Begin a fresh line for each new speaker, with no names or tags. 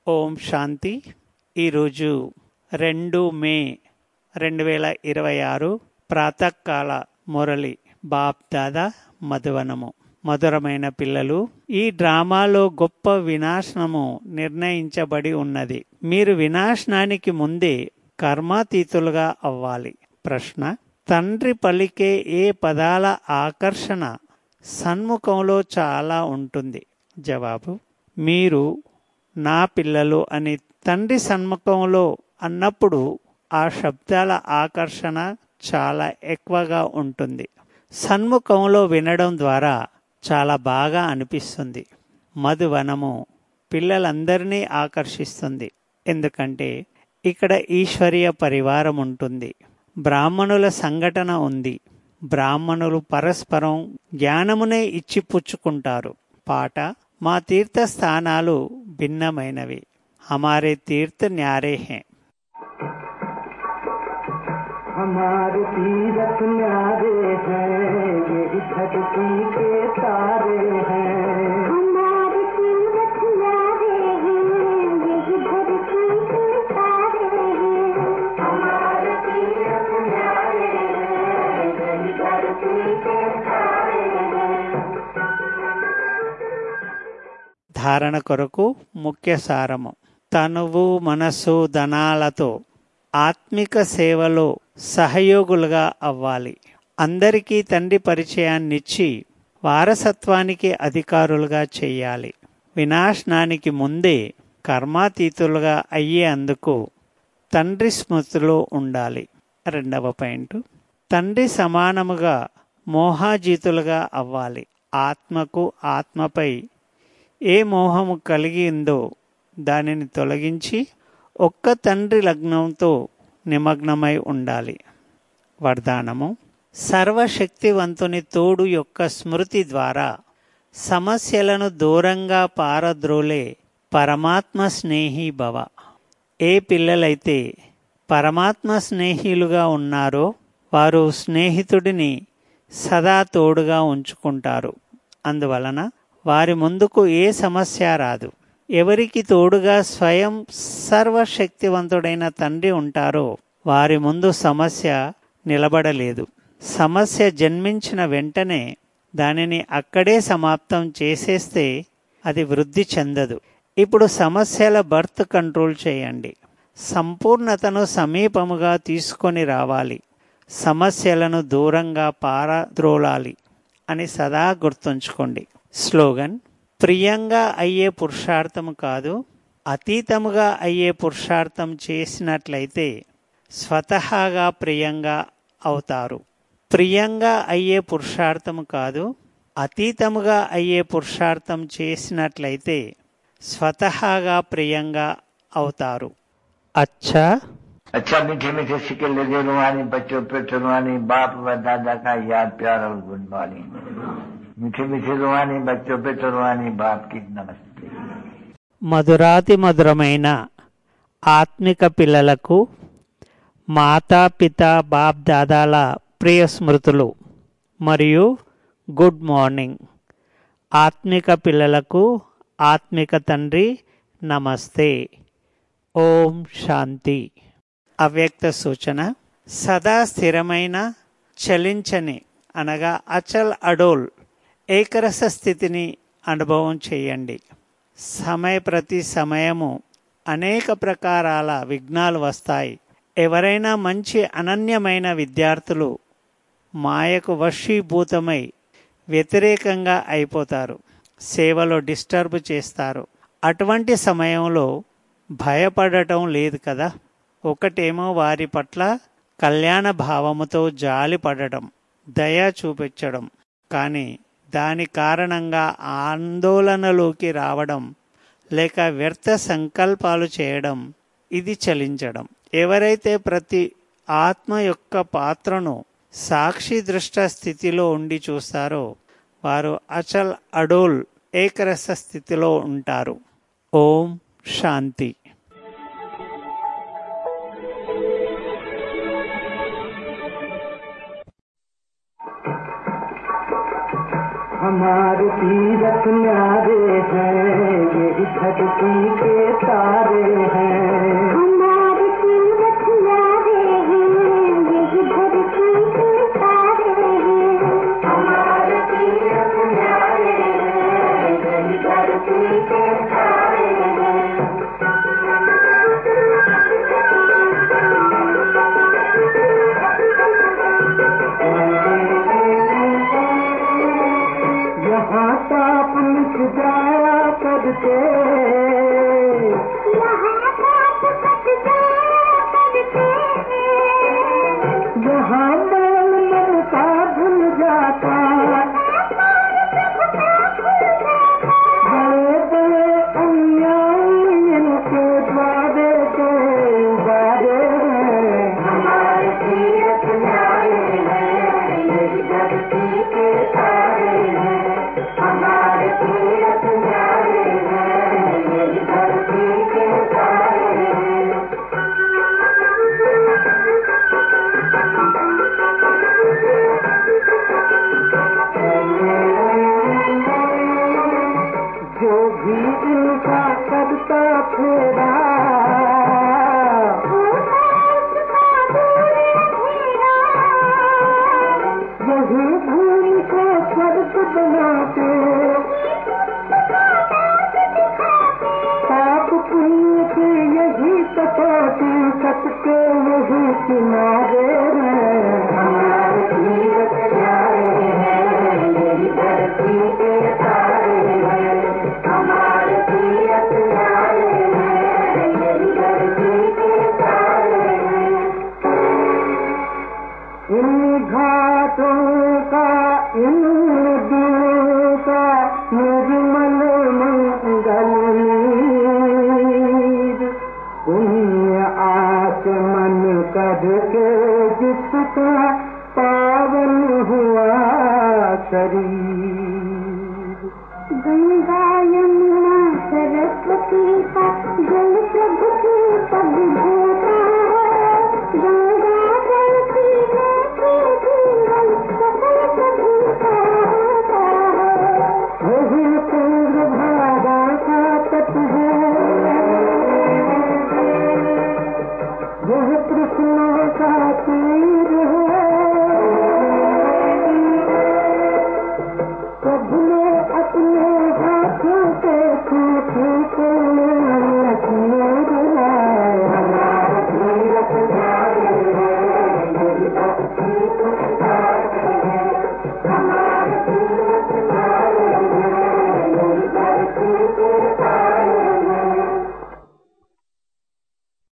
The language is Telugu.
ఓం శాంతి ఈరోజు రెండు మే రెండు వేల ఇరవై ఆరు ప్రాతకాల మురళి బాప్ దాదా మధువనము మధురమైన పిల్లలు ఈ డ్రామాలో గొప్ప వినాశనము నిర్ణయించబడి ఉన్నది మీరు వినాశనానికి ముందే కర్మాతీతులుగా అవ్వాలి ప్రశ్న తండ్రి పలికే ఏ పదాల ఆకర్షణ సన్ముఖంలో చాలా ఉంటుంది జవాబు మీరు నా పిల్లలు అని తండ్రి సన్ముఖంలో అన్నప్పుడు ఆ శబ్దాల ఆకర్షణ చాలా ఎక్కువగా ఉంటుంది సన్ముఖంలో వినడం ద్వారా చాలా బాగా అనిపిస్తుంది మధువనము పిల్లలందరినీ ఆకర్షిస్తుంది ఎందుకంటే ఇక్కడ ఈశ్వరీయ పరివారం ఉంటుంది బ్రాహ్మణుల సంఘటన ఉంది బ్రాహ్మణులు పరస్పరం జ్ఞానమునే ఇచ్చి పుచ్చుకుంటారు పాట మా తీర్థ స్థానాలు భిన్నమైనవి హమారే తీర్థ న్యారే హే
हमारे तीरथ न्यारे हैं यही धरती के तारे हैं
हमारे तीरथ न्यारे हैं यही धरती के तारे हैं हमारे तीरथ न्यारे हैं यही धरती के तारे हैं
ధారణ కొరకు ముఖ్య సారము తనువు మనసు ధనాలతో ఆత్మిక సేవలో సహయోగులుగా అవ్వాలి అందరికీ తండ్రి పరిచయాన్నిచ్చి వారసత్వానికి అధికారులుగా చేయాలి వినాశనానికి ముందే కర్మాతీతులుగా అయ్యే అందుకు తండ్రి స్మృతిలో ఉండాలి రెండవ పాయింట్ తండ్రి సమానముగా మోహాజీతులుగా అవ్వాలి ఆత్మకు ఆత్మపై ఏ మోహము కలిగిందో దానిని తొలగించి ఒక్క తండ్రి లగ్నంతో నిమగ్నమై ఉండాలి వరదానము సర్వశక్తివంతుని తోడు యొక్క స్మృతి ద్వారా సమస్యలను దూరంగా పారద్రోలే పరమాత్మ స్నేహి భవ ఏ పిల్లలైతే పరమాత్మ స్నేహిలుగా ఉన్నారో వారు స్నేహితుడిని సదా తోడుగా ఉంచుకుంటారు అందువలన వారి ముందుకు ఏ సమస్య రాదు ఎవరికి తోడుగా స్వయం సర్వశక్తివంతుడైన తండ్రి ఉంటారో వారి ముందు సమస్య నిలబడలేదు సమస్య జన్మించిన వెంటనే దానిని అక్కడే సమాప్తం చేసేస్తే అది వృద్ధి చెందదు ఇప్పుడు సమస్యల బర్త్ కంట్రోల్ చేయండి సంపూర్ణతను సమీపముగా తీసుకొని రావాలి సమస్యలను దూరంగా పారద్రోలాలి అని సదా గుర్తుంచుకోండి స్లోగన్ ప్రియంగా అయ్యే పురుషార్థము కాదు అతీతముగా అయ్యే పురుషార్థం చేసినట్లయితే స్వతహాగా ప్రియంగా అవుతారు ప్రియంగా అయ్యే పురుషార్థము కాదు అతీతముగా అయ్యే పురుషార్థం చేసినట్లయితే స్వతహాగా ప్రియంగా అవుతారు అచ్చా
अच्छा मीठे मीठे सिक्के लगे रुहानी बच्चों पे रुहानी बाप व दादा का याद प्यार और गुड मॉर्निंग मीठे मीठे रुहानी बच्चों पे रुहानी बाप की नमस्ते
మధురాతి మధురమైన ఆత్మిక పిల్లలకు మాతా పిత బాప్ దాదాల ప్రియ స్మృతులు మరియు గుడ్ మార్నింగ్ ఆత్మిక పిల్లలకు ఆత్మిక తండ్రి నమస్తే ఓం శాంతి అవ్యక్త సూచన సదా స్థిరమైన చలించని అనగా అచల్ అడోల్ ఏకరస స్థితిని అనుభవం చేయండి సమయ ప్రతి సమయము అనేక ప్రకారాల విఘ్నాలు వస్తాయి ఎవరైనా మంచి అనన్యమైన విద్యార్థులు మాయకు వశీభూతమై వ్యతిరేకంగా అయిపోతారు సేవలో డిస్టర్బ్ చేస్తారు అటువంటి సమయంలో భయపడటం లేదు కదా ఒకటేమో వారి పట్ల కళ్యాణ భావముతో జాలి పడటం దయ చూపించడం కానీ దాని కారణంగా ఆందోళనలోకి రావడం లేక వ్యర్థ సంకల్పాలు చేయడం ఇది చలించడం ఎవరైతే ప్రతి ఆత్మ యొక్క పాత్రను సాక్షి దృష్ట స్థితిలో ఉండి చూస్తారో వారు అచల్ అడోల్ ఏకరస స్థితిలో ఉంటారు ఓం శాంతి
हमारे तीरथ न्यारे हैं यही धरती के तारे हैं
हमारे तीरथ न्यारे हैं यही धरती के तारे हैं हमारे तीरथ न्यारे हैं यही धरती के तारे
यहाँ पाप मिट जाया करके
यहाँ पाप कट जाया करते
यहाँ मैल ममता भूल जाता बड़े बड़े अन्यायी इनके द्वारे के उबारे हैं
हमारे तीरथ न्यारे हैं यही धरती के तारे हैं हमारे तीरथ न्यारे हैं यही धरती के तारे हैं
जो भी इनका करता फेरा यही भूमि को स्वर्ग बनाते पाप पुण्य के यही कसौटी सबके यही किनारे हैं
हमारे तीरथ न्यारे हैं यही धरती के तारे हैं हमारे तीरथ न्यारे हैं यही धरती के तारे हैं
इन घाटों का इन नदियों का निर्मल मंगल नीर पुण्य आचमन करके जिसका पावन हुआ शरीर
गंगा यमुना